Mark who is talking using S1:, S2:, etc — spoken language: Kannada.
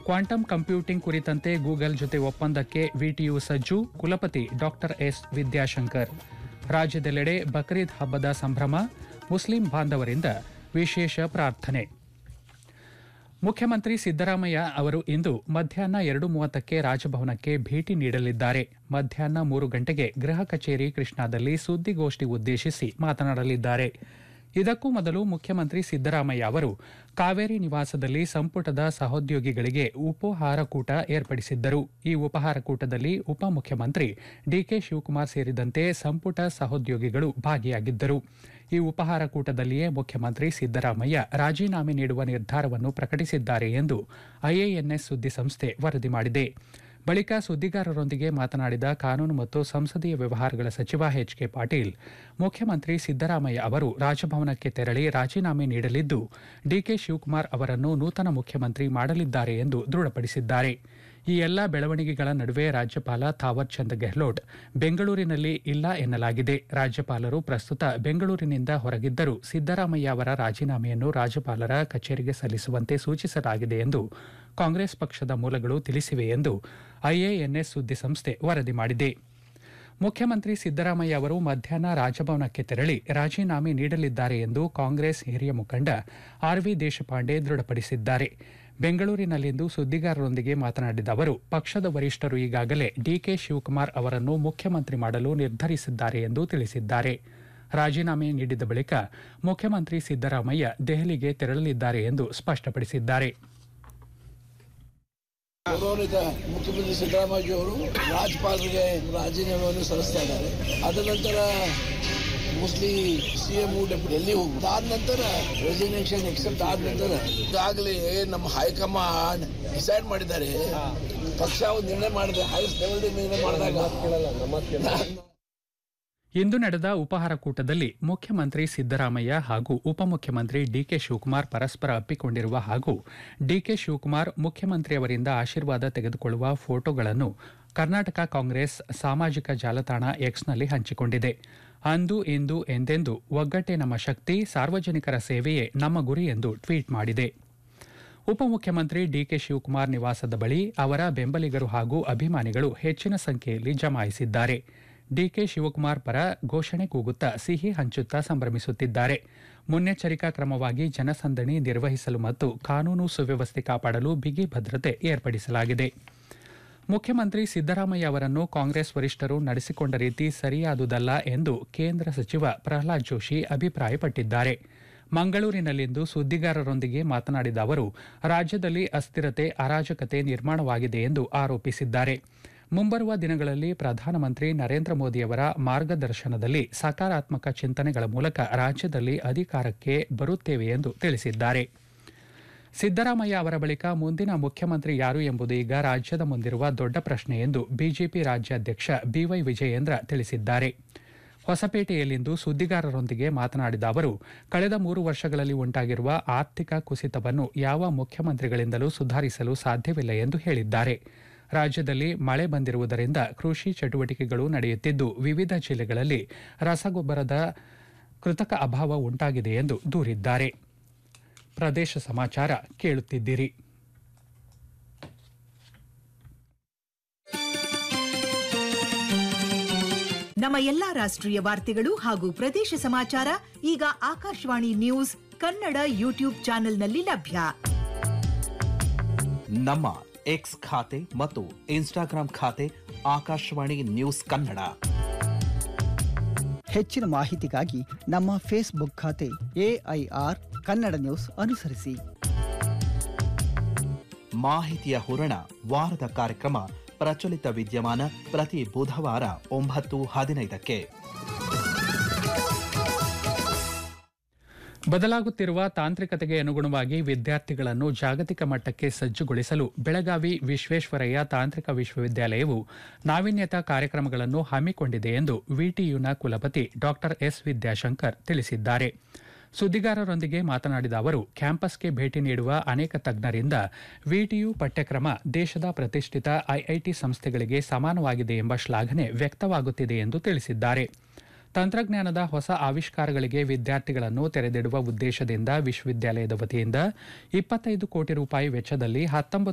S1: ಕ್ವಾಂಟಮ್ ಕಂಪ್ಯೂಟಿಂಗ್ ಕುರಿತಂತೆ ಗೂಗಲ್ ಜೊತೆ ಒಪ್ಪಂದಕ್ಕೆ ವಿಟಿಯು ಸಜ್ಜು ಕುಲಪತಿ ಡಾಕ್ಟರ್ ಎಸ್ ವಿದ್ಯಾಶಂಕರ್ ರಾಜ್ಯದೆಲ್ಲೆಡೆ ಬಕ್ರೀದ್ ಹಬ್ಬದ ಸಂಭ್ರಮ ಮುಸ್ಲಿಂ ಬಾಂಧವರಿಂದ ವಿಶೇಷ ಪ್ರಾರ್ಥನೆ ಮುಖ್ಯಮಂತ್ರಿ ಸಿದ್ದರಾಮಯ್ಯ ಅವರು ಇಂದು ಮಧ್ಯಾಹ್ನ ಎರಡು ಮೂವತ್ತಕ್ಕೆ ರಾಜಭವನಕ್ಕೆ ಭೇಟಿ ನೀಡಲಿದ್ದಾರೆ ಮಧ್ಯಾಹ್ನ ಮೂರು ಗಂಟೆಗೆ ಗೃಹ ಕಚೇರಿ ಕೃಷ್ಣಾದಲ್ಲಿ ಸುದ್ದಿಗೋಷ್ಠಿ ಉದ್ದೇಶಿಸಿ ಮಾತನಾಡಲಿದ್ದಾರೆ ಇದಕ್ಕೂ ಮೊದಲು ಮುಖ್ಯಮಂತ್ರಿ ಸಿದ್ದರಾಮಯ್ಯ ಅವರು ಕಾವೇರಿ ನಿವಾಸದಲ್ಲಿ ಸಂಪುಟದ ಸಹೋದ್ಯೋಗಿಗಳಿಗೆ ಉಪಹಾರ ಕೂಟ ಏರ್ಪಡಿಸಿದ್ದರು ಈ ಉಪಹಾರ ಕೂಟದಲ್ಲಿ ಉಪಮುಖ್ಯಮಂತ್ರಿ ಡಿಕೆ ಶಿವಕುಮಾರ್ ಸೇರಿದಂತೆ ಸಂಪುಟ ಸಹೋದ್ಯೋಗಿಗಳು ಭಾಗಿಯಾಗಿದ್ದರು ಈ ಉಪಹಾರ ಕೂಟದಲ್ಲಿಯೇ ಮುಖ್ಯಮಂತ್ರಿ ಸಿದ್ದರಾಮಯ್ಯ ರಾಜೀನಾಮೆ ನೀಡುವ ನಿರ್ಧಾರವನ್ನು ಪ್ರಕಟಿಸಿದ್ದಾರೆ ಎಂದು ಐಎಎನ್ಎಸ್ ಸುದ್ದಿಸಂಸ್ಥೆ ವರದಿ ಮಾಡಿದೆ ಬಳಿಕ ಸುದ್ದಿಗಾರರೊಂದಿಗೆ ಮಾತನಾಡಿದ ಕಾನೂನು ಮತ್ತು ಸಂಸದೀಯ ವ್ಯವಹಾರಗಳ ಸಚಿವ ಎಚ್ ಕೆ ಪಾಟೀಲ್ ಮುಖ್ಯಮಂತ್ರಿ ಸಿದ್ದರಾಮಯ್ಯ ಅವರು ರಾಜಭವನಕ್ಕೆ ತೆರಳಿ ರಾಜೀನಾಮೆ ನೀಡಲಿದ್ದು ಡಿಕೆ ಶಿವಕುಮಾರ್ ಅವರನ್ನು ನೂತನ ಮುಖ್ಯಮಂತ್ರಿ ಮಾಡಲಿದ್ದಾರೆ ಎಂದು ದೃಢಪಡಿಸಿದ್ದಾರೆ ಈ ಎಲ್ಲ ಬೆಳವಣಿಗೆಗಳ ನಡುವೆ ರಾಜ್ಯಪಾಲ ಥಾವರ್ ಚಂದ್ ಗೆಹ್ಲೋಟ್ ಬೆಂಗಳೂರಿನಲ್ಲಿ ಇಲ್ಲ ಎನ್ನಲಾಗಿದೆ ರಾಜ್ಯಪಾಲರು ಪ್ರಸ್ತುತ ಬೆಂಗಳೂರಿನಿಂದ ಹೊರಗಿದ್ದರೂ ಸಿದ್ದರಾಮಯ್ಯ ಅವರ ರಾಜೀನಾಮೆಯನ್ನು ರಾಜ್ಯಪಾಲರ ಕಚೇರಿಗೆ ಸಲ್ಲಿಸುವಂತೆ ಸೂಚಿಸಲಾಗಿದೆ ಎಂದು ಕಾಂಗ್ರೆಸ್ ಪಕ್ಷದ ಮೂಲಗಳು ತಿಳಿಸಿವೆ ಎಂದು ಐಎಎನ್ಎಸ್ ಸುದ್ದಿಸಂಸ್ಥೆ ವರದಿ ಮಾಡಿದೆ ಮುಖ್ಯಮಂತ್ರಿ ಸಿದ್ದರಾಮಯ್ಯ ಅವರು ಮಧ್ಯಾಹ್ನ ರಾಜಭವನಕ್ಕೆ ತೆರಳಿ ರಾಜೀನಾಮೆ ನೀಡಲಿದ್ದಾರೆ ಎಂದು ಕಾಂಗ್ರೆಸ್ ಹಿರಿಯ ಮುಖಂಡ ಆರ್ವಿ ದೇಶಪಾಂಡೆ ದೃಢಪಡಿಸಿದ್ದಾರೆ ಬೆಂಗಳೂರಿನಲ್ಲಿಂದು ಸುದ್ದಿಗಾರರೊಂದಿಗೆ ಮಾತನಾಡಿದ ಅವರು ಪಕ್ಷದ ವರಿಷ್ಠರು ಈಗಾಗಲೇ ಡಿಕೆ ಶಿವಕುಮಾರ್ ಅವರನ್ನು ಮುಖ್ಯಮಂತ್ರಿ ಮಾಡಲು ನಿರ್ಧರಿಸಿದ್ದಾರೆ ಎಂದು ತಿಳಿಸಿದ್ದಾರೆ ರಾಜೀನಾಮೆ ನೀಡಿದ ಬಳಿಕ ಮುಖ್ಯಮಂತ್ರಿ ಸಿದ್ದರಾಮಯ್ಯ ದೆಹಲಿಗೆ ತೆರಳಲಿದ್ದಾರೆ ಎಂದು ಸ್ಪಷ್ಟಪಡಿಸಿದ್ದಾರೆ
S2: ಗೌರವಾನ್ವಿತ ಮುಖ್ಯಮಂತ್ರಿ ಸಿದ್ದರಾಮಯ್ಯ ಅವರು ರಾಜ್ಯಪಾಲರಿಗೆ ರಾಜೀನಾಮೆಯನ್ನು ಸಲ್ಲಿಸ್ತಾ ಇದ್ದಾರೆ ಅದ ನಂತರ ಮೋಸ್ಟ್ಲಿ ಸಿ ಎಂ ಡೆಲ್ಲಿ ಹೋಗ್ಬೋದು ಆದ ನಂತರ ರೆಸಿಗ್ನೇಷನ್ ಎಕ್ಸೆಪ್ಟ್ ಆದ ನಂತರ ಈಗಾಗಲೇ ನಮ್ಮ ಹೈಕಮಾಂಡ್ ಡಿಸೈಡ್ ಮಾಡಿದ್ದಾರೆ ಪಕ್ಷ ಒಂದು ನಿರ್ಣಯ ಮಾಡಿದೆ ಹೈಯೆಸ್ಟ್ ಲೆವೆಲ್ ನಿರ್ಣಯ ಮಾಡಿದಾಗ
S1: ಇಂದು ನಡೆದ ಉಪಹಾರ ಕೂಟದಲ್ಲಿ ಮುಖ್ಯಮಂತ್ರಿ ಸಿದ್ದರಾಮಯ್ಯ ಹಾಗೂ ಉಪಮುಖ್ಯಮಂತ್ರಿ ಡಿಕೆ ಶಿವಕುಮಾರ್ ಪರಸ್ಪರ ಅಪ್ಪಿಕೊಂಡಿರುವ ಹಾಗೂ ಡಿಕೆ ಶಿವಕುಮಾರ್ ಮುಖ್ಯಮಂತ್ರಿಯವರಿಂದ ಆಶೀರ್ವಾದ ತೆಗೆದುಕೊಳ್ಳುವ ಫೋಟೋಗಳನ್ನು ಕರ್ನಾಟಕ ಕಾಂಗ್ರೆಸ್ ಸಾಮಾಜಿಕ ಜಾಲತಾಣ ಎಕ್ಸ್ನಲ್ಲಿ ಹಂಚಿಕೊಂಡಿದೆ ಅಂದು ಇಂದು ಎಂದೆಂದು ಒಗ್ಗಟ್ಟೆ ನಮ್ಮ ಶಕ್ತಿ ಸಾರ್ವಜನಿಕರ ಸೇವೆಯೇ ನಮ್ಮ ಗುರಿ ಎಂದು ಟ್ವೀಟ್ ಮಾಡಿದೆ ಉಪಮುಖ್ಯಮಂತ್ರಿ ಡಿಕೆ ಶಿವಕುಮಾರ್ ನಿವಾಸದ ಬಳಿ ಅವರ ಬೆಂಬಲಿಗರು ಹಾಗೂ ಅಭಿಮಾನಿಗಳು ಹೆಚ್ಚಿನ ಸಂಖ್ಯೆಯಲ್ಲಿ ಜಮಾಯಿಸಿದ್ದಾರೆ ಡಿಕೆ ಶಿವಕುಮಾರ್ ಪರ ಘೋಷಣೆ ಕೂಗುತ್ತಾ ಸಿಹಿ ಹಂಚುತ್ತಾ ಸಂಭ್ರಮಿಸುತ್ತಿದ್ದಾರೆ ಮುನ್ನೆಚ್ಚರಿಕಾ ಕ್ರಮವಾಗಿ ಜನಸಂದಣಿ ನಿರ್ವಹಿಸಲು ಮತ್ತು ಕಾನೂನು ಸುವ್ಯವಸ್ಥೆ ಕಾಪಾಡಲು ಬಿಗಿ ಭದ್ರತೆ ಏರ್ಪಡಿಸಲಾಗಿದೆ ಮುಖ್ಯಮಂತ್ರಿ ಸಿದ್ದರಾಮಯ್ಯ ಅವರನ್ನು ಕಾಂಗ್ರೆಸ್ ವರಿಷ್ಠರು ನಡೆಸಿಕೊಂಡ ರೀತಿ ಸರಿಯಾದುದಲ್ಲ ಎಂದು ಕೇಂದ್ರ ಸಚಿವ ಪ್ರಹ್ಲಾದ್ ಜೋಶಿ ಅಭಿಪ್ರಾಯಪಟ್ಟಿದ್ದಾರೆ ಮಂಗಳೂರಿನಲ್ಲಿಂದು ಸುದ್ದಿಗಾರರೊಂದಿಗೆ ಮಾತನಾಡಿದ ಅವರು ರಾಜ್ಯದಲ್ಲಿ ಅಸ್ಥಿರತೆ ಅರಾಜಕತೆ ನಿರ್ಮಾಣವಾಗಿದೆ ಎಂದು ಆರೋಪಿಸಿದ್ದಾರೆ ಮುಂಬರುವ ದಿನಗಳಲ್ಲಿ ಪ್ರಧಾನಮಂತ್ರಿ ನರೇಂದ್ರ ಮೋದಿಯವರ ಮಾರ್ಗದರ್ಶನದಲ್ಲಿ ಸಕಾರಾತ್ಮಕ ಚಿಂತನೆಗಳ ಮೂಲಕ ರಾಜ್ಯದಲ್ಲಿ ಅಧಿಕಾರಕ್ಕೆ ಬರುತ್ತೇವೆ ಎಂದು ತಿಳಿಸಿದ್ದಾರೆ ಸಿದ್ದರಾಮಯ್ಯ ಅವರ ಬಳಿಕ ಮುಂದಿನ ಮುಖ್ಯಮಂತ್ರಿ ಯಾರು ಎಂಬುದು ಈಗ ರಾಜ್ಯದ ಮುಂದಿರುವ ದೊಡ್ಡ ಪ್ರಶ್ನೆ ಎಂದು ಬಿಜೆಪಿ ರಾಜ್ಯಾಧ್ಯಕ್ಷ ಬಿವೈ ವಿಜಯೇಂದ್ರ ತಿಳಿಸಿದ್ದಾರೆ ಹೊಸಪೇಟೆಯಲ್ಲಿಂದು ಸುದ್ದಿಗಾರರೊಂದಿಗೆ ಮಾತನಾಡಿದ ಅವರು ಕಳೆದ ಮೂರು ವರ್ಷಗಳಲ್ಲಿ ಉಂಟಾಗಿರುವ ಆರ್ಥಿಕ ಕುಸಿತವನ್ನು ಯಾವ ಮುಖ್ಯಮಂತ್ರಿಗಳಿಂದಲೂ ಸುಧಾರಿಸಲು ಸಾಧ್ಯವಿಲ್ಲ ಎಂದು ಹೇಳಿದ್ದಾರೆ ರಾಜ್ಯದಲ್ಲಿ ಮಳೆ ಬಂದಿರುವುದರಿಂದ ಕೃಷಿ ಚಟುವಟಿಕೆಗಳು ನಡೆಯುತ್ತಿದ್ದು ವಿವಿಧ ಜಿಲ್ಲೆಗಳಲ್ಲಿ ರಸಗೊಬ್ಬರದ ಕೃತಕ ಅಭಾವ ಉಂಟಾಗಿದೆ ಎಂದು ದೂರಿದ್ದಾರೆ ಪ್ರದೇಶ ಸಮಾಚಾರ ಕೇಳುತ್ತಿದ್ದೀರಿ
S3: ನಮ್ಮ ಎಲ್ಲಾ ರಾಷ್ಟ್ರೀಯ ವಾರ್ತೆಗಳು ಹಾಗೂ ಪ್ರದೇಶ ಸಮಾಚಾರ ಈಗ ಆಕಾಶವಾಣಿ ನ್ಯೂಸ್ ಕನ್ನಡ ಯೂಟ್ಯೂಬ್ ಚಾನೆಲ್ನಲ್ಲಿ ಲಭ್ಯ
S4: ನಮ್ಮ ಎಕ್ಸ್ ಖಾತೆ ಮತ್ತು ಇನ್ಸ್ಟಾಗ್ರಾಂ ಖಾತೆ ಆಕಾಶವಾಣಿ ನ್ಯೂಸ್ ಕನ್ನಡ
S5: ಹೆಚ್ಚಿನ ಮಾಹಿತಿಗಾಗಿ ನಮ್ಮ ಫೇಸ್ಬುಕ್ ಖಾತೆ ಎಐಆರ್ ಕನ್ನಡ ನ್ಯೂಸ್ ಅನುಸರಿಸಿ
S4: ಮಾಹಿತಿಯ ಹೂರಣ ವಾರದ ಕಾರ್ಯಕ್ರಮ ಪ್ರಚಲಿತ ವಿದ್ಯಮಾನ ಪ್ರತಿ ಬುಧವಾರ ಒಂಬತ್ತು ಹದಿನೈದಕ್ಕೆ
S1: ಬದಲಾಗುತ್ತಿರುವ ತಾಂತ್ರಿಕತೆಗೆ ಅನುಗುಣವಾಗಿ ವಿದ್ಯಾರ್ಥಿಗಳನ್ನು ಜಾಗತಿಕ ಮಟ್ಟಕ್ಕೆ ಸಜ್ಜುಗೊಳಿಸಲು ಬೆಳಗಾವಿ ವಿಶ್ವೇಶ್ವರಯ್ಯ ತಾಂತ್ರಿಕ ವಿಶ್ವವಿದ್ಯಾಲಯವು ನಾವೀನ್ಯತಾ ಕಾರ್ಯಕ್ರಮಗಳನ್ನು ಹಮ್ಮಿಕೊಂಡಿದೆ ಎಂದು ವಿಟಿಯುನ ಕುಲಪತಿ ಡಾಕ್ಟರ್ ಎಸ್ ವಿದ್ಯಾಶಂಕರ್ ತಿಳಿಸಿದ್ದಾರೆ ಸುದ್ದಿಗಾರರೊಂದಿಗೆ ಮಾತನಾಡಿದ ಅವರು ಕ್ಯಾಂಪಸ್ಗೆ ಭೇಟಿ ನೀಡುವ ಅನೇಕ ತಜ್ಞರಿಂದ ವಿಟಿಯು ಪಠ್ಯಕ್ರಮ ದೇಶದ ಪ್ರತಿಷ್ಠಿತ ಐಐಟಿ ಸಂಸ್ಥೆಗಳಿಗೆ ಸಮಾನವಾಗಿದೆ ಎಂಬ ಶ್ಲಾಘನೆ ವ್ಯಕ್ತವಾಗುತ್ತಿದೆ ಎಂದು ತಿಳಿಸಿದ್ದಾರೆ ತಂತ್ರಜ್ಞಾನದ ಹೊಸ ಆವಿಷ್ಕಾರಗಳಿಗೆ ವಿದ್ಯಾರ್ಥಿಗಳನ್ನು ತೆರೆದಿಡುವ ಉದ್ದೇಶದಿಂದ ವಿಶ್ವವಿದ್ಯಾಲಯದ ವತಿಯಿಂದ ಇಪ್ಪತ್ತೈದು ಕೋಟಿ ರೂಪಾಯಿ ವೆಚ್ಚದಲ್ಲಿ ಹತ್ತೊಂಬತ್ತು